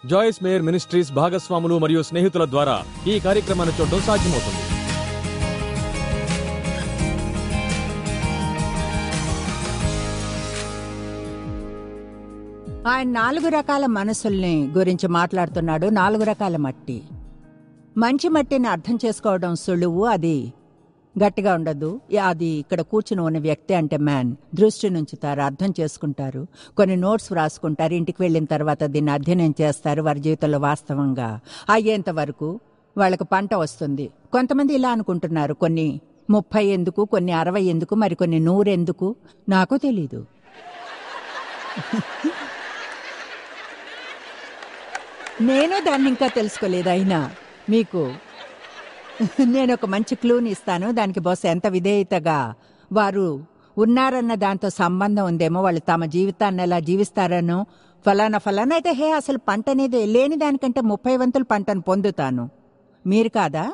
జాయిస్ mayor ministries భాగస్వాములు మరియు స్నేహితుల ద్వారా ఈ కార్యక్రమాన్ని చూడడం సాధ్యమవుతుంది ఆయన నాలుగు రకాల మనసుల్ని గురించి మాట్లాడుతున్నాడు నాలుగు రకాల మట్టి మంచి మట్టిని అర్థం చేసుకోవడం సులువు అది గట్టిగా ఉండదు అది ఇక్కడ కూర్చుని ఉన్న వ్యక్తి అంటే మ్యాన్ దృష్టి నుంచుతారు అర్థం చేసుకుంటారు కొన్ని నోట్స్ వ్రాసుకుంటారు ఇంటికి వెళ్ళిన తర్వాత దీన్ని అధ్యయనం చేస్తారు వారి జీవితంలో వాస్తవంగా అయ్యేంత వరకు వాళ్ళకు పంట వస్తుంది కొంతమంది ఇలా అనుకుంటున్నారు కొన్ని ముప్పై ఎందుకు కొన్ని అరవై ఎందుకు మరి కొన్ని నూరెందుకు నాకు తెలీదు నేను దాన్ని ఇంకా తెలుసుకోలేదు అయినా మీకు నేను ఒక మంచి క్లూని ఇస్తాను దానికి బహుశా ఎంత విధేయతగా వారు ఉన్నారన్న దాంతో సంబంధం ఉందేమో వాళ్ళు తమ జీవితాన్ని ఎలా జీవిస్తారనో ఫలానా ఫలానా అయితే హే అసలు పంట అనేది లేని దానికంటే ముప్పై వంతులు పంటను పొందుతాను మీరు కాదా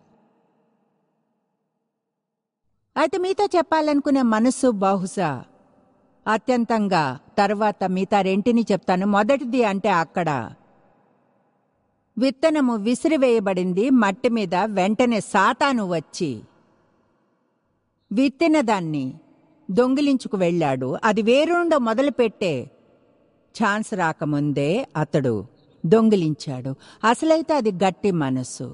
అయితే మీతో చెప్పాలనుకునే మనస్సు బహుశా అత్యంతంగా తర్వాత మిగతా రెంటిని చెప్తాను మొదటిది అంటే అక్కడ విత్తనము విసిరివేయబడింది మట్టి మీద వెంటనే సాతాను వచ్చి విత్తిన దాన్ని దొంగిలించుకు వెళ్ళాడు అది వేరుండ మొదలుపెట్టే ఛాన్స్ రాకముందే అతడు దొంగిలించాడు అసలైతే అది గట్టి మనసు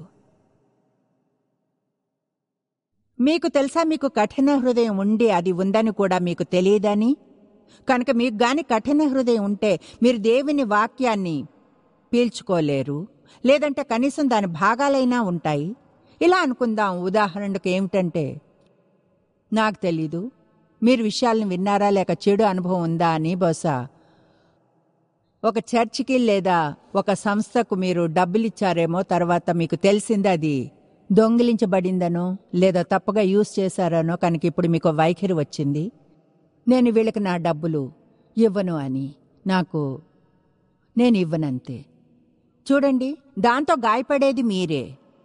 మీకు తెలుసా మీకు కఠిన హృదయం ఉండి అది ఉందని కూడా మీకు తెలియదని కనుక మీకు గాని కఠిన హృదయం ఉంటే మీరు దేవుని వాక్యాన్ని పీల్చుకోలేరు లేదంటే కనీసం దాని భాగాలైనా ఉంటాయి ఇలా అనుకుందాం ఉదాహరణకు ఏమిటంటే నాకు తెలీదు మీరు విషయాలను విన్నారా లేక చెడు అనుభవం ఉందా అని బహుశా ఒక చర్చికి లేదా ఒక సంస్థకు మీరు డబ్బులిచ్చారేమో తర్వాత మీకు తెలిసింది అది దొంగిలించబడిందనో లేదా తప్పుగా యూజ్ చేశారనో కనుక ఇప్పుడు మీకు వైఖరి వచ్చింది నేను వీళ్ళకి నా డబ్బులు ఇవ్వను అని నాకు నేను ఇవ్వనంతే చూడండి దాంతో గాయపడేది మీరే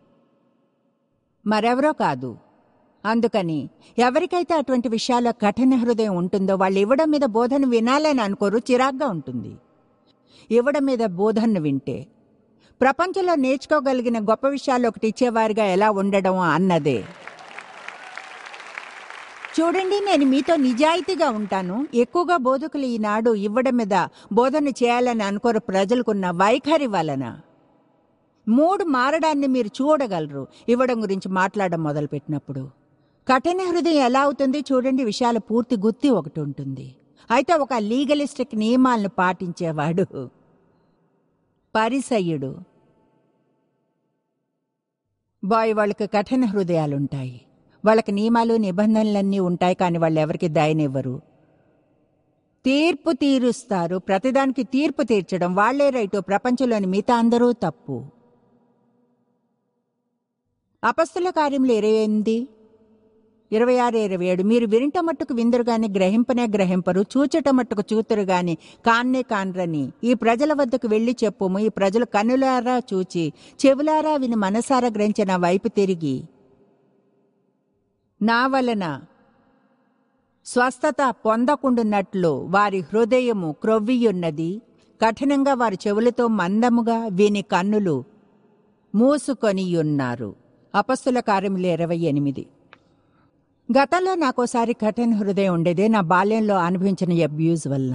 మరెవరో కాదు అందుకని ఎవరికైతే అటువంటి విషయాల్లో కఠిన హృదయం ఉంటుందో వాళ్ళు ఇవ్వడం మీద బోధన వినాలని అనుకోరు చిరాగ్గా ఉంటుంది ఇవ్వడం మీద బోధనను వింటే ప్రపంచంలో నేర్చుకోగలిగిన గొప్ప విషయాలు ఒకటి ఇచ్చేవారిగా ఎలా ఉండడం అన్నదే చూడండి నేను మీతో నిజాయితీగా ఉంటాను ఎక్కువగా బోధకులు ఈనాడు ఇవ్వడం మీద బోధన చేయాలని అనుకోరు ప్రజలకున్న వైఖరి వలన మూడు మారడాన్ని మీరు చూడగలరు ఇవ్వడం గురించి మాట్లాడడం మొదలుపెట్టినప్పుడు కఠిన హృదయం ఎలా అవుతుంది చూడండి విషయాల పూర్తి గుత్తి ఒకటి ఉంటుంది అయితే ఒక లీగలిస్టిక్ నియమాలను పాటించేవాడు పరిసయ్యుడు బాయ్ వాళ్ళకి కఠిన హృదయాలుంటాయి వాళ్ళకి నియమాలు నిబంధనలన్నీ ఉంటాయి కానీ వాళ్ళు ఎవరికి దయనివ్వరు తీర్పు తీరుస్తారు ప్రతిదానికి తీర్పు తీర్చడం వాళ్లే రైటు ప్రపంచంలోని మిగతా అందరూ తప్పు అపస్తుల కార్యములు ఇరవై ఎనిమిది ఇరవై ఆరు ఇరవై ఏడు మీరు విరింట మట్టుకు విందురు గాని గ్రహింపనే గ్రహింపరు చూచట మట్టుకు చూతురు గాని కాన్నే కాన్రని ఈ ప్రజల వద్దకు వెళ్లి చెప్పుము ఈ ప్రజలు కన్నులారా చూచి చెవులారా విని మనసారా గ్రహించి నా వైపు తిరిగి నా వలన స్వస్థత పొందకుండున్నట్లు వారి హృదయము క్రొవ్వియున్నది కఠినంగా వారి చెవులతో మందముగా విని కన్నులు మూసుకొనియున్నారు అపస్సుల కార్యములు ఇరవై ఎనిమిది గతంలో నాకోసారి కఠిన హృదయం ఉండేదే నా బాల్యంలో అనుభవించిన అబ్యూజ్ వలన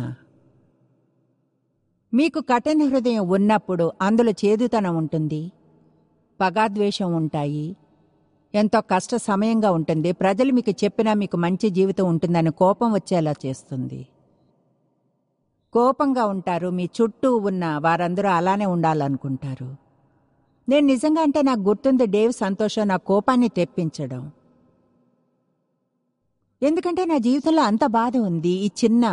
మీకు కఠిన హృదయం ఉన్నప్పుడు అందులో చేదుతనం ఉంటుంది పగాద్వేషం ఉంటాయి ఎంతో కష్ట సమయంగా ఉంటుంది ప్రజలు మీకు చెప్పినా మీకు మంచి జీవితం ఉంటుందని కోపం వచ్చేలా చేస్తుంది కోపంగా ఉంటారు మీ చుట్టూ ఉన్న వారందరూ అలానే ఉండాలనుకుంటారు నేను నిజంగా అంటే నాకు గుర్తుంది డేవ్ సంతోషం నా కోపాన్ని తెప్పించడం ఎందుకంటే నా జీవితంలో అంత బాధ ఉంది ఈ చిన్న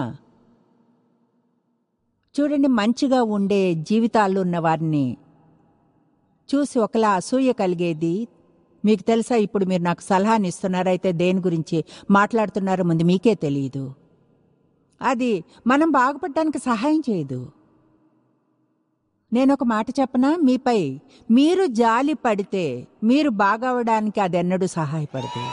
చూడండి మంచిగా ఉండే జీవితాల్లో ఉన్న వారిని చూసి ఒకలా అసూయ కలిగేది మీకు తెలుసా ఇప్పుడు మీరు నాకు సలహాని ఇస్తున్నారైతే దేని గురించి మాట్లాడుతున్నారో ముందు మీకే తెలియదు అది మనం బాగుపడటానికి సహాయం చేయదు నేను ఒక మాట చెప్పనా మీపై మీరు జాలి పడితే మీరు బాగవడానికి అది ఎన్నడూ సహాయపడదు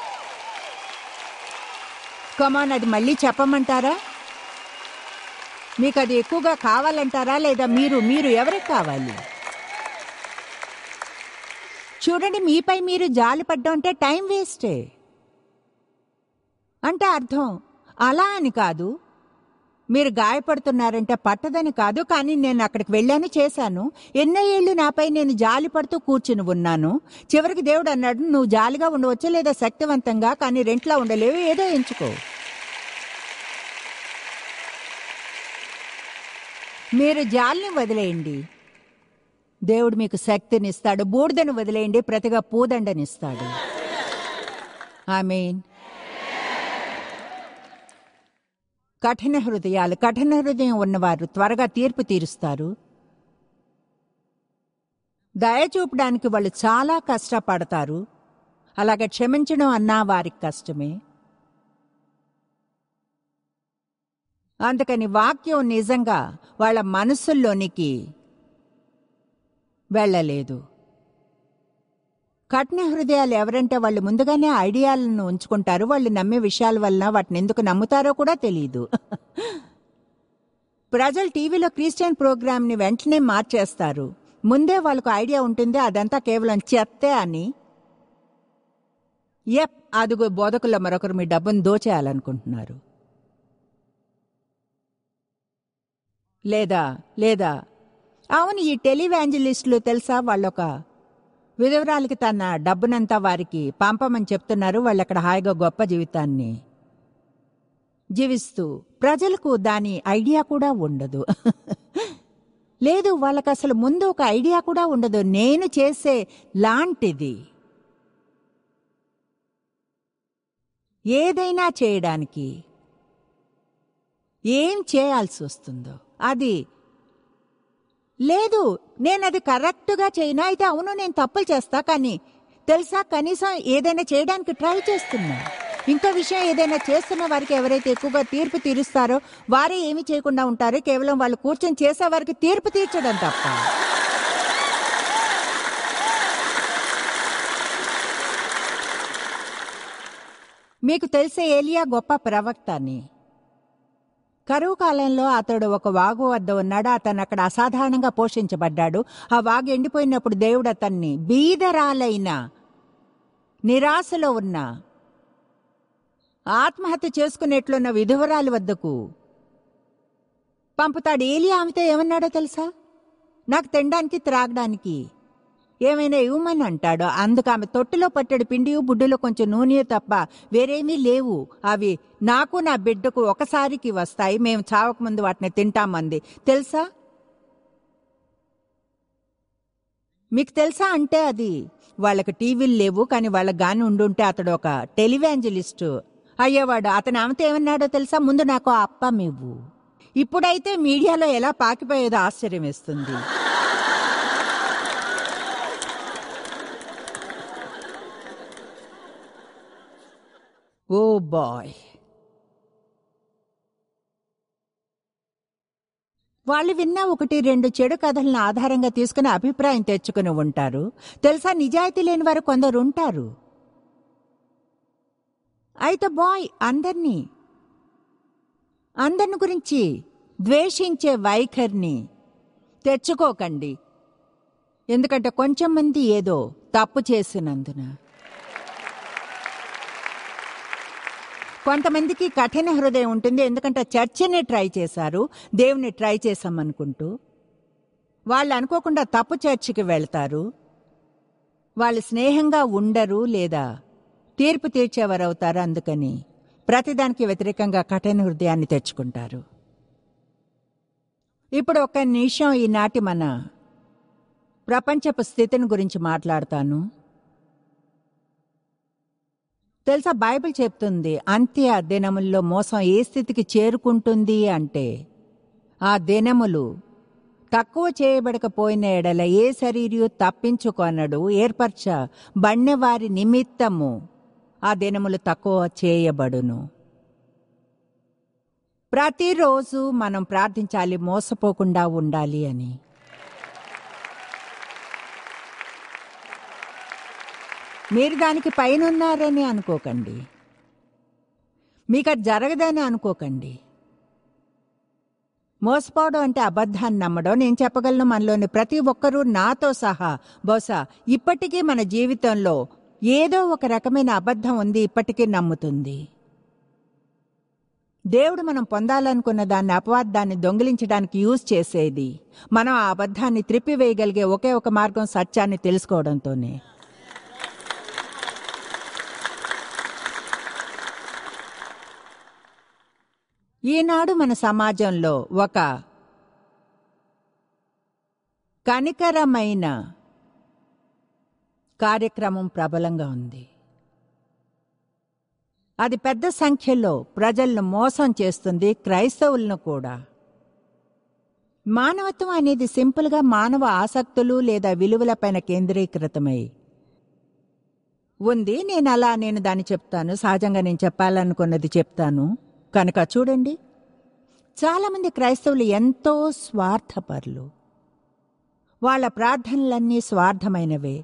కమాన్ అది మళ్ళీ చెప్పమంటారా మీకు అది ఎక్కువగా కావాలంటారా లేదా మీరు మీరు ఎవరికి కావాలి చూడండి మీపై మీరు జాలి పడ్డం అంటే టైం వేస్టే అంటే అర్థం అలా అని కాదు మీరు గాయపడుతున్నారంటే పట్టదని కాదు కానీ నేను అక్కడికి వెళ్ళాను చేశాను ఎన్నో ఏళ్ళు నాపై నేను జాలి పడుతూ కూర్చుని ఉన్నాను చివరికి దేవుడు అన్నాడు నువ్వు జాలిగా ఉండవచ్చు లేదా శక్తివంతంగా కానీ రెంట్లా ఉండలేవు ఏదో ఎంచుకో మీరు జాలిని వదిలేయండి దేవుడు మీకు శక్తినిస్తాడు బూడిదను వదిలేయండి ప్రతిగా పూదండనిస్తాడు ఆమెన్ కఠిన హృదయాలు కఠిన హృదయం ఉన్నవారు త్వరగా తీర్పు తీరుస్తారు దయ చూపడానికి వాళ్ళు చాలా కష్టపడతారు అలాగే క్షమించడం అన్నా వారికి కష్టమే అందుకని వాక్యం నిజంగా వాళ్ళ మనసుల్లోనికి వెళ్ళలేదు కఠిన హృదయాలు ఎవరంటే వాళ్ళు ముందుగానే ఐడియాలను ఉంచుకుంటారు వాళ్ళు నమ్మే విషయాల వలన వాటిని ఎందుకు నమ్ముతారో కూడా తెలియదు ప్రజలు టీవీలో క్రిస్టియన్ ప్రోగ్రామ్ని వెంటనే మార్చేస్తారు ముందే వాళ్ళకు ఐడియా ఉంటుంది అదంతా కేవలం చెత్తే అని ఎప్ అదుగో బోధకుల్లో మరొకరు మీ డబ్బును దోచేయాలనుకుంటున్నారు లేదా లేదా అవును ఈ టెలివాంజలిస్టులు తెలుసా వాళ్ళొక విధవరాలకి తన డబ్బునంతా వారికి పంపమని చెప్తున్నారు వాళ్ళు అక్కడ హాయిగా గొప్ప జీవితాన్ని జీవిస్తూ ప్రజలకు దాని ఐడియా కూడా ఉండదు లేదు వాళ్ళకి అసలు ముందు ఒక ఐడియా కూడా ఉండదు నేను చేసే లాంటిది ఏదైనా చేయడానికి ఏం చేయాల్సి వస్తుందో అది లేదు నేను అది కరెక్ట్గా చేయను అయితే అవును నేను తప్పులు చేస్తా కానీ తెలుసా కనీసం ఏదైనా చేయడానికి ట్రై చేస్తున్నా ఇంకో విషయం ఏదైనా చేస్తున్న వారికి ఎవరైతే ఎక్కువగా తీర్పు తీరుస్తారో వారే ఏమి చేయకుండా ఉంటారో కేవలం వాళ్ళు కూర్చొని చేసే వారికి తీర్పు తీర్చడం తప్ప మీకు తెలిసే ఏలియా గొప్ప ప్రవక్త అని కరువు కాలంలో అతడు ఒక వాగు వద్ద ఉన్నాడు అతను అక్కడ అసాధారణంగా పోషించబడ్డాడు ఆ వాగు ఎండిపోయినప్పుడు దేవుడు అతన్ని బీదరాలైన నిరాశలో ఉన్న ఆత్మహత్య చేసుకునేట్లున్న విధవరాలి వద్దకు పంపుతాడు ఏలి ఆమెతో ఏమన్నాడో తెలుసా నాకు తినడానికి త్రాగడానికి ఏమైనా ఇవ్వమని అంటాడు అందుకు ఆమె తొట్టిలో పట్టెడు పిండి బుడ్డులో కొంచెం నూనె తప్ప వేరేమీ లేవు అవి నాకు నా బిడ్డకు ఒకసారికి వస్తాయి మేము చావకముందు వాటిని తింటామంది తెలుసా మీకు తెలుసా అంటే అది వాళ్ళకి టీవీలు లేవు కానీ వాళ్ళకి గాని ఉండుంటే అతడు ఒక టెలివాంజలిస్టు అయ్యేవాడు అతను ఆమెతో ఏమన్నాడో తెలుసా ముందు నాకు ఆ అప్పం ఇవ్వు ఇప్పుడైతే మీడియాలో ఎలా పాకిపోయేదో ఆశ్చర్యం వేస్తుంది ఓ బాయ్ వాళ్ళు విన్న ఒకటి రెండు చెడు కథలను ఆధారంగా తీసుకుని అభిప్రాయం తెచ్చుకుని ఉంటారు తెలుసా నిజాయితీ లేని వారు కొందరు ఉంటారు అయితే బాయ్ అందర్నీ అందరిని గురించి ద్వేషించే వైఖరిని తెచ్చుకోకండి ఎందుకంటే కొంచెం మంది ఏదో తప్పు చేసినందున కొంతమందికి కఠిన హృదయం ఉంటుంది ఎందుకంటే చర్చని ట్రై చేశారు దేవుని ట్రై చేశామనుకుంటూ వాళ్ళు అనుకోకుండా తప్పు చర్చికి వెళ్తారు వాళ్ళు స్నేహంగా ఉండరు లేదా తీర్పు తీర్చేవారవుతారు అందుకని ప్రతిదానికి వ్యతిరేకంగా కఠిన హృదయాన్ని తెచ్చుకుంటారు ఇప్పుడు ఒక నిమిషం ఈనాటి మన ప్రపంచపు స్థితిని గురించి మాట్లాడతాను తెలుసా బైబిల్ చెప్తుంది అంత్య దినముల్లో మోసం ఏ స్థితికి చేరుకుంటుంది అంటే ఆ దినములు తక్కువ చేయబడకపోయిన ఎడల ఏ శరీరియు తప్పించుకొనడు ఏర్పరచ బన్నెవారి నిమిత్తము ఆ దినములు తక్కువ చేయబడును ప్రతిరోజు మనం ప్రార్థించాలి మోసపోకుండా ఉండాలి అని మీరు దానికి పైన ఉన్నారని అనుకోకండి మీకు అది జరగదని అనుకోకండి మోసపోవడం అంటే అబద్ధాన్ని నమ్మడం నేను చెప్పగలను మనలోని ప్రతి ఒక్కరూ నాతో సహా బహుశా ఇప్పటికీ మన జీవితంలో ఏదో ఒక రకమైన అబద్ధం ఉంది ఇప్పటికీ నమ్ముతుంది దేవుడు మనం పొందాలనుకున్న దాన్ని అపవాదాన్ని దొంగిలించడానికి యూజ్ చేసేది మనం ఆ అబద్ధాన్ని త్రిప్పివేయగలిగే ఒకే ఒక మార్గం సత్యాన్ని తెలుసుకోవడంతోనే ఈనాడు మన సమాజంలో ఒక కనికరమైన కార్యక్రమం ప్రబలంగా ఉంది అది పెద్ద సంఖ్యలో ప్రజలను మోసం చేస్తుంది క్రైస్తవులను కూడా మానవత్వం అనేది సింపుల్గా మానవ ఆసక్తులు లేదా విలువలపైన కేంద్రీకృతమై ఉంది నేను అలా నేను దాన్ని చెప్తాను సహజంగా నేను చెప్పాలనుకున్నది చెప్తాను కనుక చూడండి చాలామంది క్రైస్తవులు ఎంతో స్వార్థపరులు వాళ్ళ ప్రార్థనలన్నీ స్వార్థమైనవే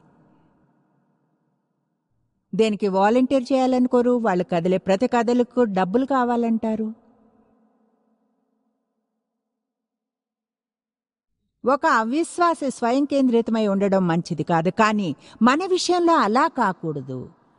దేనికి వాలంటీర్ చేయాలనుకోరు వాళ్ళు కదిలే ప్రతి కథలకు డబ్బులు కావాలంటారు ఒక అవిశ్వాసి స్వయం కేంద్రితమై ఉండడం మంచిది కాదు కానీ మన విషయంలో అలా కాకూడదు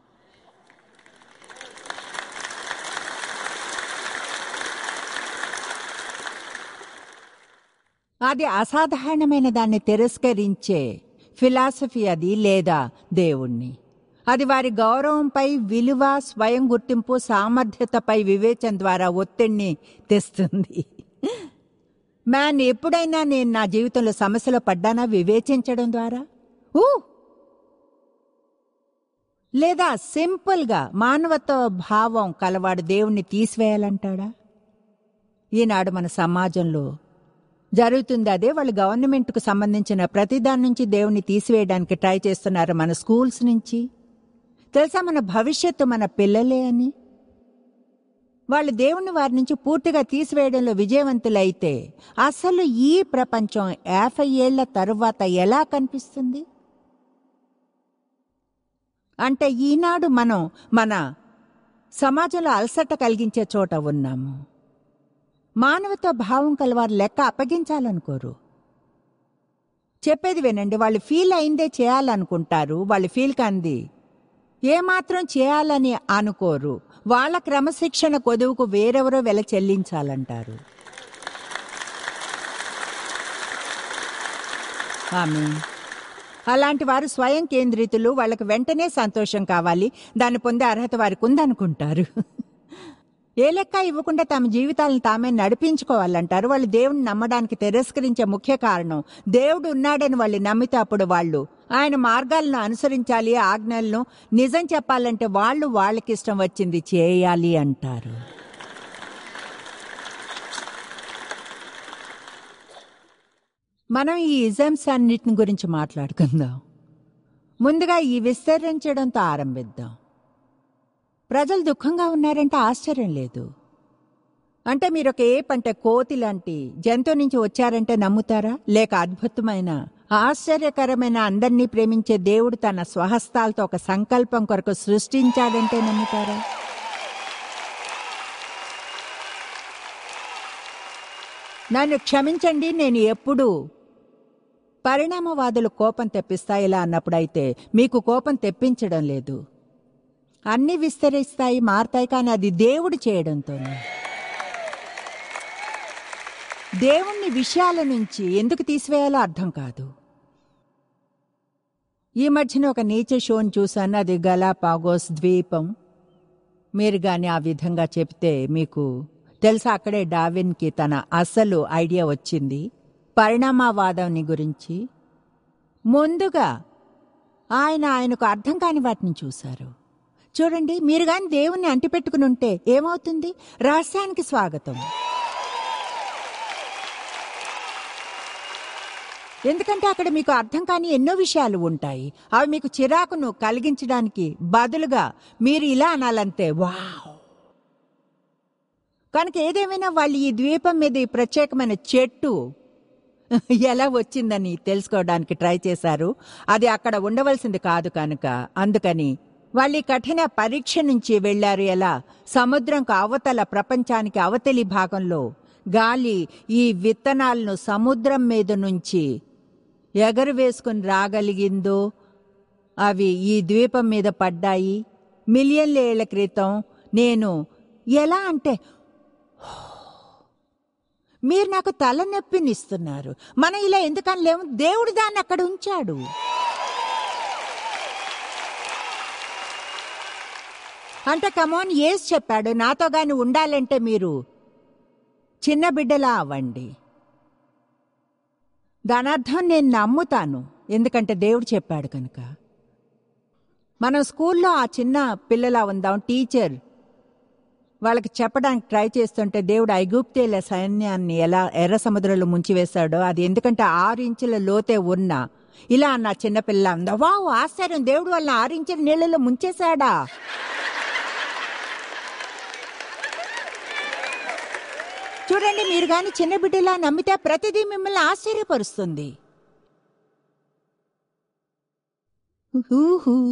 అది అసాధారణమైన దాన్ని తిరస్కరించే ఫిలాసఫీ అది లేదా దేవుణ్ణి అది వారి గౌరవంపై విలువ స్వయం గుర్తింపు సామర్థ్యతపై వివేచన ద్వారా ఒత్తిడిని తెస్తుంది మ్యాన్ ఎప్పుడైనా నేను నా జీవితంలో సమస్యలో పడ్డానా వివేచించడం ద్వారా ఊ లేదా సింపుల్గా మానవత్వ భావం కలవాడు దేవుణ్ణి తీసివేయాలంటాడా ఈనాడు మన సమాజంలో జరుగుతుంది అదే వాళ్ళు గవర్నమెంట్కు సంబంధించిన ప్రతిదాని నుంచి దేవుణ్ణి తీసివేయడానికి ట్రై చేస్తున్నారు మన స్కూల్స్ నుంచి తెలుసా మన భవిష్యత్తు మన పిల్లలే అని వాళ్ళు దేవుణ్ణి వారి నుంచి పూర్తిగా తీసివేయడంలో విజయవంతులైతే అసలు ఈ ప్రపంచం యాభై ఏళ్ల తరువాత ఎలా కనిపిస్తుంది అంటే ఈనాడు మనం మన సమాజంలో అలసట కలిగించే చోట ఉన్నాము మానవత్వ భావం కలవారు లెక్క అప్పగించాలనుకోరు చెప్పేది వినండి వాళ్ళు ఫీల్ అయిందే చేయాలనుకుంటారు వాళ్ళు ఫీల్ కంది ఏమాత్రం చేయాలని అనుకోరు వాళ్ళ క్రమశిక్షణ కొదువుకు వేరెవరో వెల చెల్లించాలంటారు ఆమె అలాంటి వారు స్వయం కేంద్రితులు వాళ్ళకి వెంటనే సంతోషం కావాలి దాన్ని పొందే అర్హత వారికి ఉందనుకుంటారు ఏ లెక్క ఇవ్వకుండా తమ జీవితాలను తామే నడిపించుకోవాలంటారు వాళ్ళు దేవుని నమ్మడానికి తిరస్కరించే ముఖ్య కారణం దేవుడు ఉన్నాడని వాళ్ళు నమ్మితే అప్పుడు వాళ్ళు ఆయన మార్గాలను అనుసరించాలి ఆజ్ఞలను నిజం చెప్పాలంటే వాళ్ళు వాళ్ళకి ఇష్టం వచ్చింది చేయాలి అంటారు మనం ఈ ఇజమ్స్ అన్నిటిని గురించి మాట్లాడుకుందాం ముందుగా ఈ విస్తరించడంతో ఆరంభిద్దాం ప్రజలు దుఃఖంగా ఉన్నారంటే ఆశ్చర్యం లేదు అంటే మీరు ఒక ఏప్ అంటే కోతి లాంటి జంతువు నుంచి వచ్చారంటే నమ్ముతారా లేక అద్భుతమైన ఆశ్చర్యకరమైన అందరినీ ప్రేమించే దేవుడు తన స్వహస్తాలతో ఒక సంకల్పం కొరకు సృష్టించాడంటే నమ్ముతారా నన్ను క్షమించండి నేను ఎప్పుడు పరిణామవాదులు కోపం తెప్పిస్తాయి ఇలా అన్నప్పుడైతే మీకు కోపం తెప్పించడం లేదు అన్ని విస్తరిస్తాయి మారతాయి కానీ అది దేవుడు చేయడంతోనే దేవుణ్ణి విషయాల నుంచి ఎందుకు తీసివేయాలో అర్థం కాదు ఈ మధ్యన ఒక నేచర్ షోని చూశాను అది గలాపాగోస్ ద్వీపం మీరు కానీ ఆ విధంగా చెప్తే మీకు తెలుసా అక్కడే డావిన్కి తన అసలు ఐడియా వచ్చింది పరిణామవాదాన్ని గురించి ముందుగా ఆయన ఆయనకు అర్థం కాని వాటిని చూశారు చూడండి మీరు కానీ దేవుణ్ణి అంటిపెట్టుకుని ఉంటే ఏమవుతుంది రహస్యానికి స్వాగతం ఎందుకంటే అక్కడ మీకు అర్థం కాని ఎన్నో విషయాలు ఉంటాయి అవి మీకు చిరాకును కలిగించడానికి బదులుగా మీరు ఇలా అనాలంతే వావ్ కనుక ఏదేమైనా వాళ్ళు ఈ ద్వీపం మీద ఈ ప్రత్యేకమైన చెట్టు ఎలా వచ్చిందని తెలుసుకోవడానికి ట్రై చేశారు అది అక్కడ ఉండవలసింది కాదు కనుక అందుకని వాళ్ళు ఈ కఠిన పరీక్ష నుంచి వెళ్లారు ఎలా సముద్రంకు అవతల ప్రపంచానికి అవతలి భాగంలో గాలి ఈ విత్తనాలను సముద్రం మీద నుంచి ఎగరవేసుకుని రాగలిగిందో అవి ఈ ద్వీపం మీద పడ్డాయి మిలియన్ల ఏళ్ల క్రితం నేను ఎలా అంటే మీరు నాకు తలనొప్పినిస్తున్నారు మనం ఇలా ఎందుకని లేము దేవుడు దాన్ని అక్కడ ఉంచాడు అంటే కమోన్ ఏస్ చెప్పాడు నాతో గాని ఉండాలంటే మీరు చిన్న బిడ్డలా అవ్వండి దాని అర్థం నేను నమ్ముతాను ఎందుకంటే దేవుడు చెప్పాడు కనుక మనం స్కూల్లో ఆ చిన్న పిల్లలా ఉందాం టీచర్ వాళ్ళకి చెప్పడానికి ట్రై చేస్తుంటే దేవుడు ఐగుప్తేల సైన్యాన్ని ఎలా ఎర్ర సముద్రంలో ముంచివేశాడో అది ఎందుకంటే ఆరు ఇంచుల లోతే ఉన్నా ఇలా అన్న చిన్నపిల్ల ఉందా వావ్ ఆశ్చర్యం దేవుడు వాళ్ళని ఆరు ఇంచుల నీళ్ళలో ముంచేశాడా చూడండి మీరు గాని చిన్న బిడ్డలా నమ్మితే ప్రతిదీ మిమ్మల్ని ఆశ్చర్యపరుస్తుంది ఊహూ.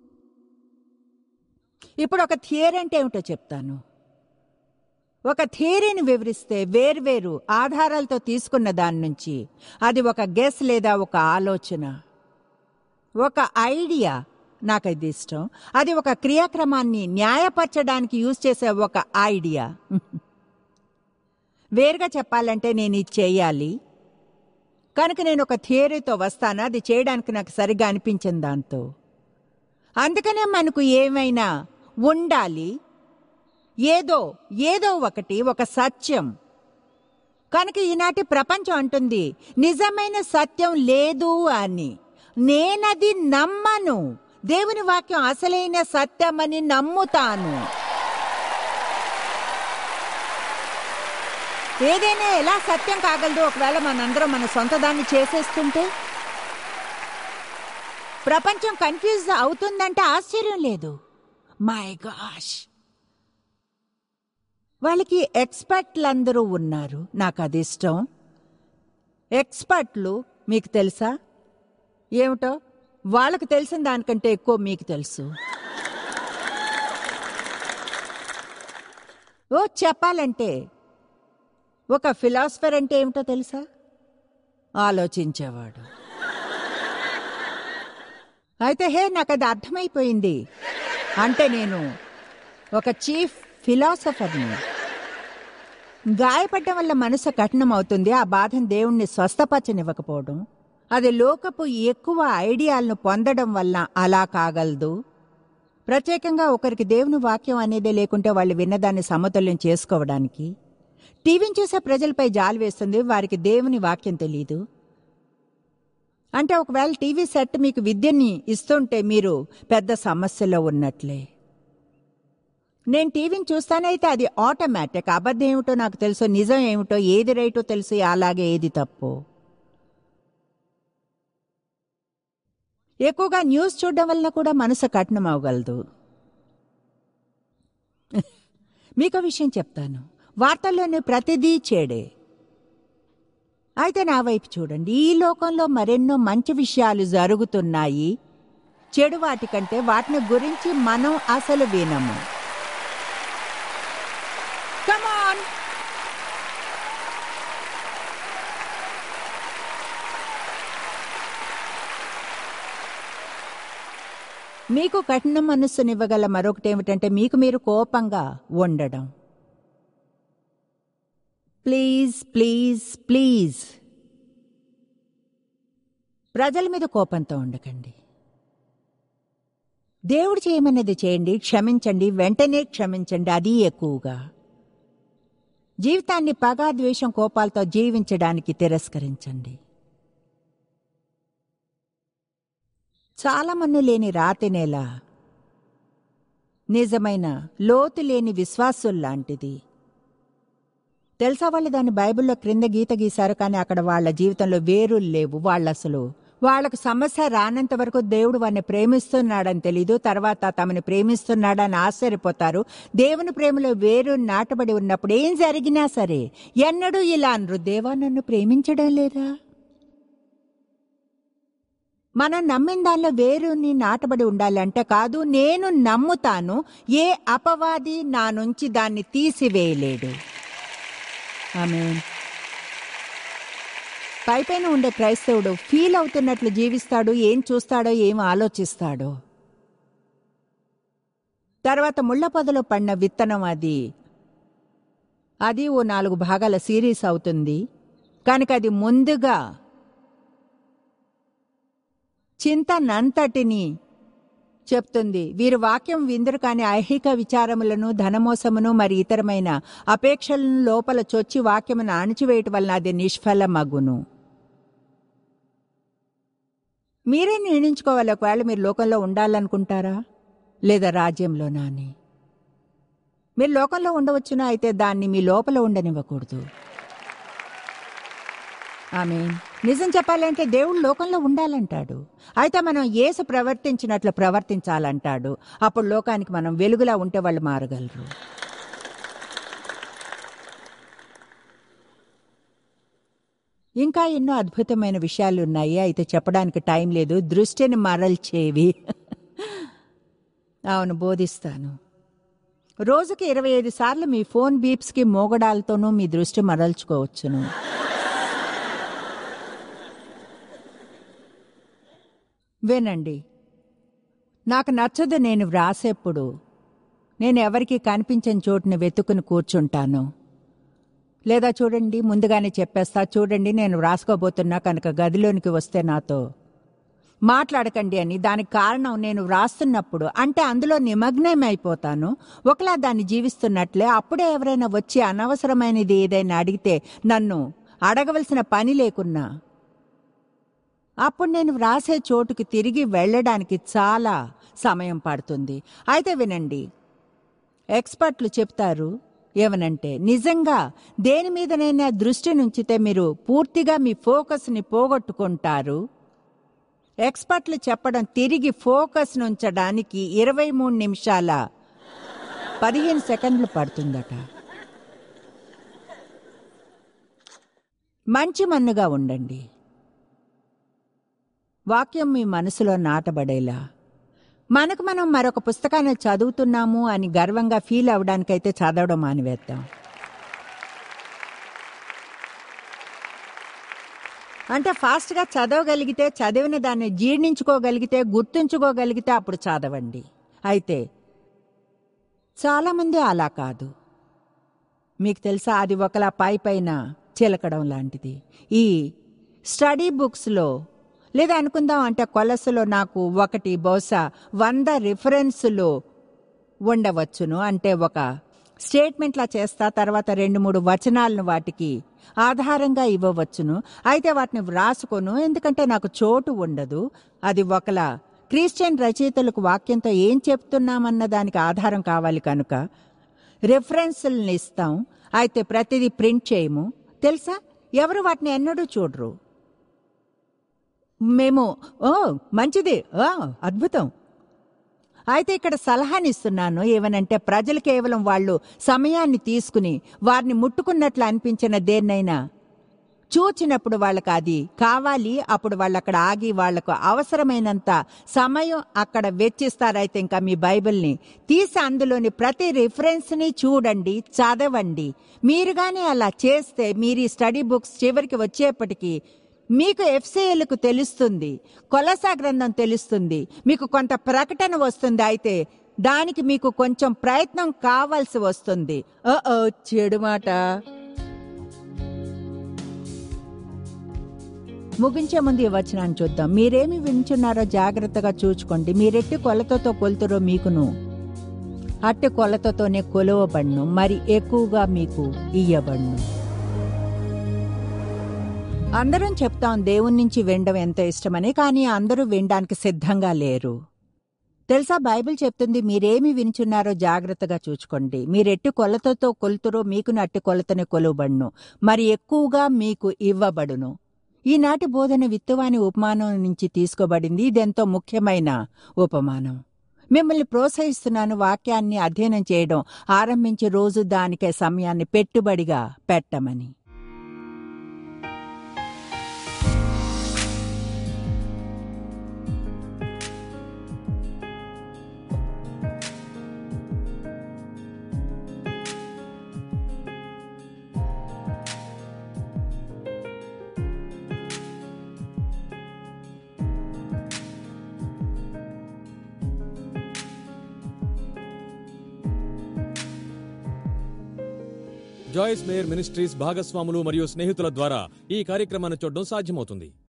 ఇప్పుడు ఒక థియరీ అంటే ఏమిటో చెప్తాను ఒక థియరీని వివరిస్తే వేర్వేరు ఆధారాలతో తీసుకున్న దాని నుంచి అది ఒక గెస్ లేదా ఒక ఆలోచన ఒక ఐడియా నాకు ఇది ఇష్టం అది ఒక క్రియాక్రమాన్ని న్యాయపరచడానికి యూజ్ చేసే ఒక ఐడియా వేరుగా చెప్పాలంటే నేను ఇది చేయాలి కనుక నేను ఒక థియరీతో వస్తాను అది చేయడానికి నాకు సరిగా అనిపించింది దాంతో అందుకనే మనకు ఏమైనా ఉండాలి ఏదో ఏదో ఒకటి ఒక సత్యం కనుక ఈనాటి ప్రపంచం అంటుంది నిజమైన సత్యం లేదు అని నేనది నమ్మను దేవుని వాక్యం అసలైన సత్యమని నమ్ముతాను ఏదైనా ఎలా సత్యం కాగలదు ఒకవేళ మనందరం మన సొంత దాన్ని చేసేస్తుంటే ప్రపంచం కన్ఫ్యూజ్ అవుతుందంటే ఆశ్చర్యం లేదు మై గాష్ వాళ్ళకి ఎక్స్పర్ట్లందరూ ఉన్నారు నాకు అది ఇష్టం ఎక్స్పర్ట్లు మీకు తెలుసా ఏమిటో వాళ్ళకు తెలిసిన దానికంటే ఎక్కువ మీకు తెలుసు ఓ చెప్పాలంటే ఒక ఫిలాసఫర్ అంటే ఏమిటో తెలుసా ఆలోచించేవాడు అయితే హే నాకు అది అర్థమైపోయింది అంటే నేను ఒక చీఫ్ ఫిలాసఫర్ని గాయపడడం వల్ల మనసు కఠినం అవుతుంది ఆ బాధను దేవుణ్ణి స్వస్థపచ్చనివ్వకపోవడం అది లోకపు ఎక్కువ ఐడియాలను పొందడం వల్ల అలా కాగలదు ప్రత్యేకంగా ఒకరికి దేవుని వాక్యం అనేదే లేకుంటే వాళ్ళు విన్నదాన్ని సమతుల్యం చేసుకోవడానికి టీవీని చూసే ప్రజలపై జాలి వేస్తుంది వారికి దేవుని వాక్యం తెలియదు అంటే ఒకవేళ టీవీ సెట్ మీకు విద్యని ఇస్తుంటే మీరు పెద్ద సమస్యలో ఉన్నట్లే నేను టీవీని చూస్తానైతే అది ఆటోమేటిక్ అబద్ధం ఏమిటో నాకు తెలుసు నిజం ఏమిటో ఏది రైటో తెలుసు అలాగే ఏది తప్పు ఎక్కువగా న్యూస్ చూడడం వలన కూడా మనసు కఠినం అవ్వగలదు మీకు విషయం చెప్తాను వార్తల్లోని ప్రతిదీ చేడే అయితే నా వైపు చూడండి ఈ లోకంలో మరెన్నో మంచి విషయాలు జరుగుతున్నాయి చెడు వాటి కంటే వాటిని గురించి మనం అసలు వినము కమాన్ మీకు కఠిన మనస్సునివ్వగల మరొకటి ఏమిటంటే మీకు మీరు కోపంగా ఉండడం ప్లీజ్ ప్లీజ్ ప్లీజ్ ప్రజల మీద కోపంతో ఉండకండి దేవుడు చేయమన్నది చేయండి క్షమించండి వెంటనే క్షమించండి అది ఎక్కువగా జీవితాన్ని పగా ద్వేషం కోపాలతో జీవించడానికి తిరస్కరించండి చాలా మన్ను లేని రాతి నేల నిజమైన లోతు లేని విశ్వాసుల్లాంటిది తెలుసా వాళ్ళు దాన్ని బైబిల్లో క్రింద గీత గీశారు కానీ అక్కడ వాళ్ళ జీవితంలో వేరులు లేవు వాళ్ళు అసలు వాళ్ళకు సమస్య రానంత వరకు దేవుడు వారిని ప్రేమిస్తున్నాడని తెలీదు తర్వాత తమని ప్రేమిస్తున్నాడని ఆశ్చర్యపోతారు దేవుని ప్రేమలో వేరు నాటబడి ఉన్నప్పుడు ఏం జరిగినా సరే ఎన్నడూ ఇలా అనరు దేవా నన్ను ప్రేమించడం లేదా మనం నమ్మిన దానిలో వేరుని నాటబడి ఉండాలంటే కాదు నేను నమ్ముతాను ఏ అపవాది నా నుంచి దాన్ని తీసివేయలేడు ఆమె పైపైన ఉండే క్రైస్తవుడు ఫీల్ అవుతున్నట్లు జీవిస్తాడు ఏం చూస్తాడో ఏం ఆలోచిస్తాడో తర్వాత ముళ్ళ పొదలో పడిన విత్తనం అది అది ఓ నాలుగు భాగాల సిరీస్ అవుతుంది కనుక అది ముందుగా చింతనంతటిని చెప్తుంది వీరు వాక్యం విందురు కాని ఐహిక విచారములను ధనమోసమును మరి ఇతరమైన అపేక్షలను లోపల చొచ్చి వాక్యమును అణిచివేయటం వలన అది నిష్ఫలమగును మీరే నిర్ణయించుకోవాలి ఒకవేళ మీరు లోకంలో ఉండాలనుకుంటారా లేదా రాజ్యంలోనా అని మీరు లోకంలో ఉండవచ్చునా అయితే దాన్ని మీ లోపల ఉండనివ్వకూడదు ఆమె నిజం చెప్పాలంటే దేవుడు లోకంలో ఉండాలంటాడు అయితే మనం యేసు ప్రవర్తించినట్లు ప్రవర్తించాలంటాడు అప్పుడు లోకానికి మనం వెలుగులా ఉంటే వాళ్ళు మారగలరు ఇంకా ఎన్నో అద్భుతమైన విషయాలు ఉన్నాయి అయితే చెప్పడానికి టైం లేదు దృష్టిని మరల్చేవి అవును బోధిస్తాను రోజుకి ఇరవై ఐదు సార్లు మీ ఫోన్ బీప్స్కి మోగడాలతోనూ మీ దృష్టి మరల్చుకోవచ్చును వినండి నాకు నచ్చదు నేను వ్రాసేప్పుడు నేను ఎవరికి కనిపించని చోటుని వెతుకుని కూర్చుంటాను లేదా చూడండి ముందుగానే చెప్పేస్తా చూడండి నేను వ్రాసుకోబోతున్నా కనుక గదిలోనికి వస్తే నాతో మాట్లాడకండి అని దానికి కారణం నేను వ్రాస్తున్నప్పుడు అంటే అందులో నిమగ్నమైపోతాను ఒకలా దాన్ని జీవిస్తున్నట్లే అప్పుడే ఎవరైనా వచ్చి అనవసరమైనది ఏదైనా అడిగితే నన్ను అడగవలసిన పని లేకున్నా అప్పుడు నేను వ్రాసే చోటుకి తిరిగి వెళ్ళడానికి చాలా సమయం పడుతుంది అయితే వినండి ఎక్స్పర్ట్లు చెప్తారు ఏమనంటే నిజంగా దేని మీదనైనా దృష్టి నుంచితే మీరు పూర్తిగా మీ ఫోకస్ని పోగొట్టుకుంటారు ఎక్స్పర్ట్లు చెప్పడం తిరిగి ఫోకస్ ఉంచడానికి ఇరవై మూడు నిమిషాల పదిహేను సెకండ్లు పడుతుందట మంచి మన్నుగా ఉండండి వాక్యం మీ మనసులో నాటబడేలా మనకు మనం మరొక పుస్తకాన్ని చదువుతున్నాము అని గర్వంగా ఫీల్ అవడానికైతే చదవడం మానివేద్దాం అంటే ఫాస్ట్గా చదవగలిగితే చదివిన దాన్ని జీర్ణించుకోగలిగితే గుర్తుంచుకోగలిగితే అప్పుడు చదవండి అయితే చాలామంది అలా కాదు మీకు తెలుసా అది ఒకలా పై పైన చిలకడం లాంటిది ఈ స్టడీ బుక్స్లో లేదా అనుకుందాం అంటే కొలసలో నాకు ఒకటి బహుశా వంద రిఫరెన్సులు ఉండవచ్చును అంటే ఒక స్టేట్మెంట్లా చేస్తా తర్వాత రెండు మూడు వచనాలను వాటికి ఆధారంగా ఇవ్వవచ్చును అయితే వాటిని వ్రాసుకోను ఎందుకంటే నాకు చోటు ఉండదు అది ఒకలా క్రిస్టియన్ రచయితలకు వాక్యంతో ఏం చెప్తున్నామన్న దానికి ఆధారం కావాలి కనుక రిఫరెన్సులను ఇస్తాం అయితే ప్రతిదీ ప్రింట్ చేయము తెలుసా ఎవరు వాటిని ఎన్నడూ చూడరు మేము ఓ మంచిది ఓ అద్భుతం అయితే ఇక్కడ సలహానిస్తున్నాను ఏమనంటే ప్రజలు కేవలం వాళ్ళు సమయాన్ని తీసుకుని వారిని ముట్టుకున్నట్లు అనిపించిన దేన్నైనా చూచినప్పుడు వాళ్ళకి అది కావాలి అప్పుడు వాళ్ళు అక్కడ ఆగి వాళ్లకు అవసరమైనంత సమయం అక్కడ వెచ్చిస్తారైతే ఇంకా మీ బైబిల్ని తీసి అందులోని ప్రతి రిఫరెన్స్ని చూడండి చదవండి మీరు కానీ అలా చేస్తే మీరు ఈ స్టడీ బుక్స్ చివరికి వచ్చేప్పటికీ మీకు ఎఫ్సిఎల్కు తెలుస్తుంది కొలసా గ్రంథం తెలుస్తుంది మీకు కొంత ప్రకటన వస్తుంది అయితే దానికి మీకు కొంచెం ప్రయత్నం కావాల్సి వస్తుంది ఓ ఓ, చెడు మాట ముగించే ముందు ఈ వచనాన్ని చూద్దాం మీరేమి వింటున్నారో జాగ్రత్తగా చూచుకోండి మీరెట్టి కొలతతో కొలుతురో మీకును అట్టి కొలతతోనే కొలవబడును మరి ఎక్కువగా మీకు ఇయ్యబడును అందరం చెప్తాం దేవుని నుంచి వినడం ఎంత ఇష్టమని కానీ అందరూ వినడానికి సిద్ధంగా లేరు తెలుసా బైబిల్ చెప్తుంది మీరేమి వినుచున్నారో జాగ్రత్తగా చూచుకోండి మీరెట్టి కొలతతో కొలుతురో మీకు అట్టి కొలతని కొలువబడును మరి ఎక్కువగా మీకు ఇవ్వబడును ఈనాటి బోధన విత్తువాని ఉపమానం నుంచి తీసుకోబడింది ఇదెంతో ముఖ్యమైన ఉపమానం మిమ్మల్ని ప్రోత్సహిస్తున్నాను వాక్యాన్ని అధ్యయనం చేయడం ఆరంభించే రోజు దానికే సమయాన్ని పెట్టుబడిగా పెట్టమని జాయిస్ మేయర్ మినిస్ట్రీస్ భాగస్వాములు మరియు స్నేహితుల ద్వారా ఈ కార్యక్రమాన్ని చూడడం సాధ్యమవుతుంది